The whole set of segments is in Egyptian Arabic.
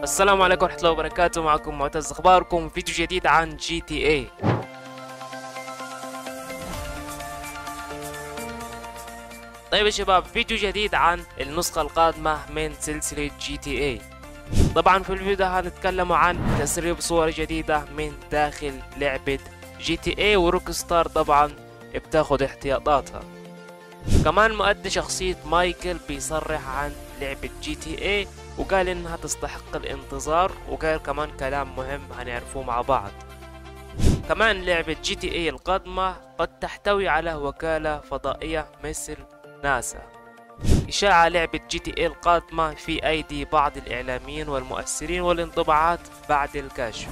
السلام عليكم ورحمة الله وبركاته معكم معتز اخباركم فيديو جديد عن جي تي اي طيب يا شباب فيديو جديد عن النسخة القادمة من سلسلة جي تي اي طبعا في الفيديو ده هنتكلم عن تسريب صور جديدة من داخل لعبة جي تي اي وروك ستار طبعا بتاخد احتياطاتها كمان مؤدي شخصية مايكل بيصرح عن لعبة جي تي اي وقال انها تستحق الانتظار وقال كمان كلام مهم هنعرفوه مع بعض كمان لعبة جي تي اي القادمة قد تحتوي على وكالة فضائية مثل ناسا إشاعة لعبة جي تي اي القادمة في أيدي بعض الإعلاميين والمؤثرين والانطباعات بعد الكشف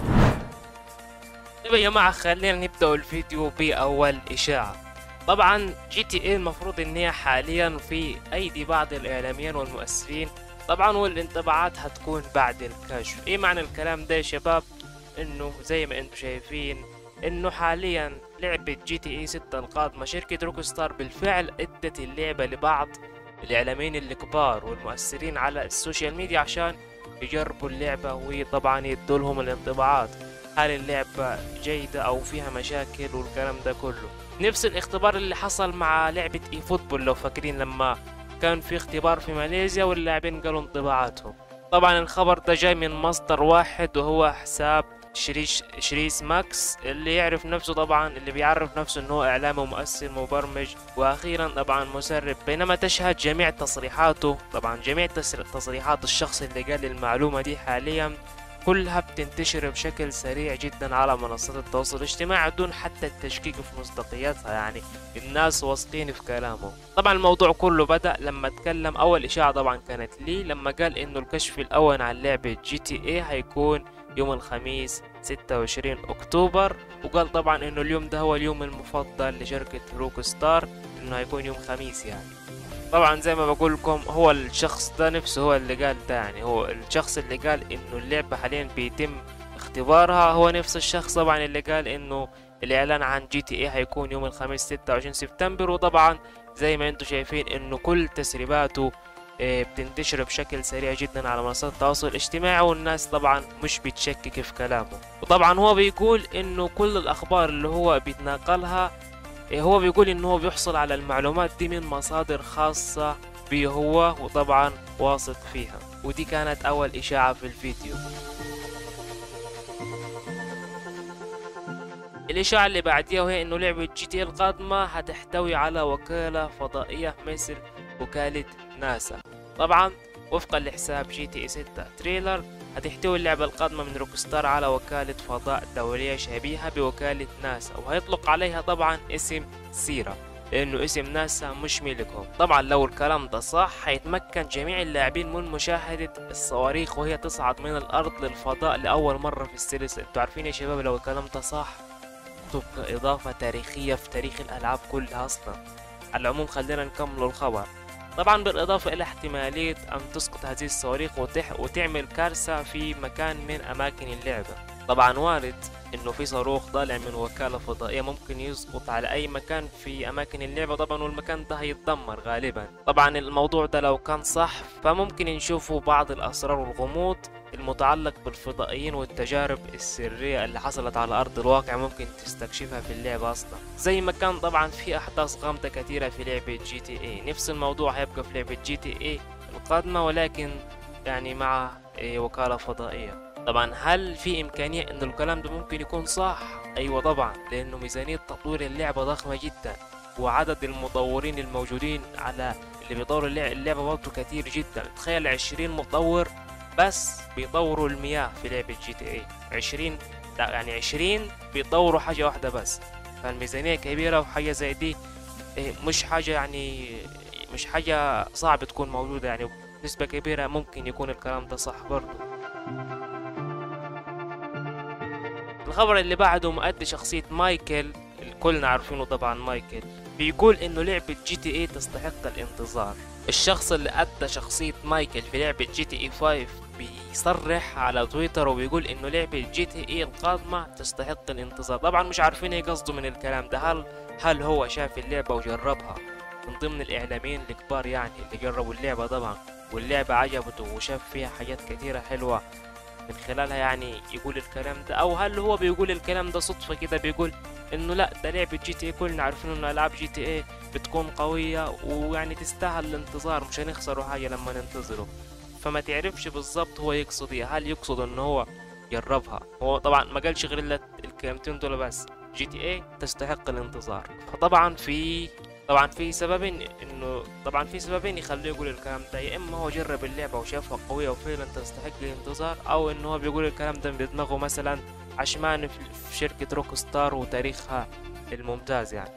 طيب يا جماعة خلينا نبدأ الفيديو بأول إشاعة طبعا جي تي اي المفروض ان هي حاليا في ايدي بعض الاعلاميين والمؤثرين طبعا والانطباعات هتكون بعد الكشف ايه معنى الكلام ده يا شباب انه زي ما انتم شايفين انه حاليا لعبة جي تي اي 6 القادمة شركة روك ستار بالفعل ادت اللعبة لبعض الاعلاميين الكبار والمؤثرين على السوشيال ميديا عشان يجربوا اللعبة وطبعا يدوا لهم الانطباعات هل اللعبة جيدة او فيها مشاكل والكلام ده كله نفس الاختبار اللي حصل مع لعبة اي فوتبول لو فاكرين لما كان في اختبار في ماليزيا واللاعبين قالوا انطباعاتهم طبعا الخبر ده جاي من مصدر واحد وهو حساب شريش شريس ماكس اللي يعرف نفسه طبعا اللي بيعرف نفسه انه هو اعلامي ومؤثر مبرمج واخيرا طبعا مسرب بينما تشهد جميع تصريحاته طبعا جميع تصريحات الشخص اللي قال المعلومة دي حاليا كلها بتنتشر بشكل سريع جدا على منصات التواصل الاجتماعي دون حتى التشكيك في مصداقيتها يعني الناس واثقين في كلامه طبعا الموضوع كله بدأ لما اتكلم أول إشاعة طبعا كانت لي لما قال إنه الكشف الأول عن لعبة جي تي اي هيكون يوم الخميس 26 أكتوبر وقال طبعا إنه اليوم ده هو اليوم المفضل لشركة روك ستار إنه هيكون يوم خميس يعني طبعا زي ما بقول لكم هو الشخص ده نفسه هو اللي قال ده يعني هو الشخص اللي قال انه اللعبة حاليا بيتم اختبارها هو نفس الشخص طبعا اللي قال انه الاعلان عن جي تي اي هيكون يوم الخميس 26 سبتمبر وطبعا زي ما انتم شايفين انه كل تسريباته بتنتشر بشكل سريع جدا على منصات التواصل الاجتماعي والناس طبعا مش بتشكك في كلامه وطبعا هو بيقول انه كل الاخبار اللي هو بيتناقلها هو بيقول انه هو بيحصل على المعلومات دي من مصادر خاصة بيه هو وطبعا واثق فيها ودي كانت اول اشاعة في الفيديو الإشاعة اللي بعديها وهي إنه لعبة جي تي القادمة هتحتوي على وكالة فضائية مثل وكالة ناسا طبعا وفقا لحساب جي تي 6 تريلر هتحتوي اللعبة القادمة من روكستار على وكالة فضاء دولية شبيهة بوكالة ناسا وهيطلق عليها طبعا اسم سيرا لأنه اسم ناسا مش ملكهم طبعا لو الكلام ده صح هيتمكن جميع اللاعبين من مشاهدة الصواريخ وهي تصعد من الأرض للفضاء لأول مرة في السلسلة انتوا عارفين يا شباب لو الكلام ده صح تبقى إضافة تاريخية في تاريخ الألعاب كلها أصلا على العموم خلينا نكمل الخبر طبعا بالإضافة إلى احتمالية أن تسقط هذه الصواريخ وتح وتعمل كارثة في مكان من أماكن اللعبة طبعا وارد إنه في صاروخ طالع من وكالة فضائية ممكن يسقط على أي مكان في أماكن اللعبة طبعا والمكان ده هيتدمر غالبا طبعا الموضوع ده لو كان صح فممكن نشوفوا بعض الأسرار والغموض المتعلق بالفضائيين والتجارب السرية اللي حصلت على أرض الواقع ممكن تستكشفها في اللعبة أصلا زي ما كان طبعا في أحداث غامضة كثيرة في لعبة جي تي اي نفس الموضوع هيبقى في لعبة جي تي اي القادمة ولكن يعني مع وكالة فضائية طبعا هل في إمكانية إنه الكلام ده ممكن يكون صح؟ أيوة طبعا لأنه ميزانية تطوير اللعبة ضخمة جدا وعدد المطورين الموجودين على اللي بيطوروا اللعبة برضه كتير جدا تخيل عشرين مطور بس بيطوروا المياه في لعبة جي تي اي عشرين يعني عشرين بيطوروا حاجة واحدة بس فالميزانية كبيرة وحاجة زي دي مش حاجة يعني مش حاجة صعب تكون موجودة يعني نسبة كبيرة ممكن يكون الكلام ده صح برضه الخبر اللي بعده مؤدي شخصية مايكل الكلنا عارفينه طبعا مايكل بيقول انه لعبة جي تي اي تستحق الانتظار الشخص اللي ادى شخصية مايكل في لعبة جي تي اي 5 بيصرح على تويتر وبيقول انه لعبة جي تي اي القادمة تستحق الانتظار طبعا مش عارفين ايه قصده من الكلام ده هل هل هو شاف اللعبة وجربها من ضمن الاعلاميين الكبار يعني اللي جربوا اللعبة طبعا واللعبة عجبته وشاف فيها حاجات كتيرة حلوة من خلالها يعني يقول الكلام ده او هل هو بيقول الكلام ده صدفة كده بيقول انه لا ده لعبة جي تي اي كلنا عارفين انه العاب جي تي اي بتكون قوية ويعني تستاهل الانتظار مش هنخسروا حاجة لما ننتظره فما تعرفش بالظبط هو يقصد ايه هل يقصد انه هو جربها هو طبعا ما قالش غير الا الكلمتين دول بس جي تي اي تستحق الانتظار فطبعا في طبعا في سببين انه طبعا في سببين يخليه يقول الكلام ده يا اما هو جرب اللعبه وشافها قويه وفعلا تستحق الانتظار او انه هو بيقول الكلام ده بدماغه مثلا عشمان في شركه روك ستار وتاريخها الممتاز يعني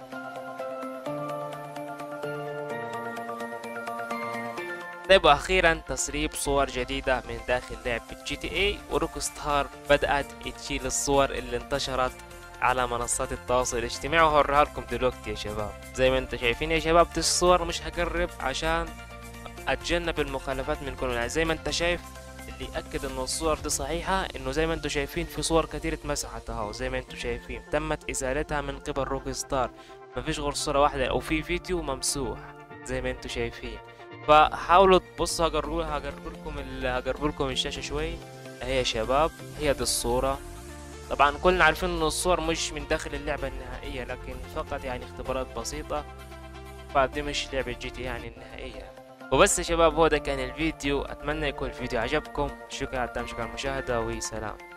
طيب واخيرا تسريب صور جديدة من داخل لعبة جي تي اي وروك ستار بدأت تشيل الصور اللي انتشرت على منصات التواصل الاجتماعي وهوريها لكم دلوقتي يا شباب زي ما انتم شايفين يا شباب دي الصور مش هقرب عشان اتجنب المخالفات من كل يعني زي ما انت شايف اللي يأكد انه الصور دي صحيحة انه زي ما انتم شايفين في صور كتير اتمسحت اهو زي ما انتم شايفين تمت ازالتها من قبل روك ستار مفيش غير صورة واحدة او في فيديو ممسوح زي ما انتم شايفين فحاولوا تبصوا هقرب هقرب لكم ال- هقرب لكم الشاشة شوي اهي يا شباب هي دي الصورة طبعا كلنا عارفين ان الصور مش من داخل اللعبة النهائية لكن فقط يعني اختبارات بسيطة فدي مش لعبة جي تي يعني النهائية وبس يا شباب هو ده كان الفيديو اتمنى يكون الفيديو عجبكم شكرا على الدعم شكرا على المشاهدة وسلام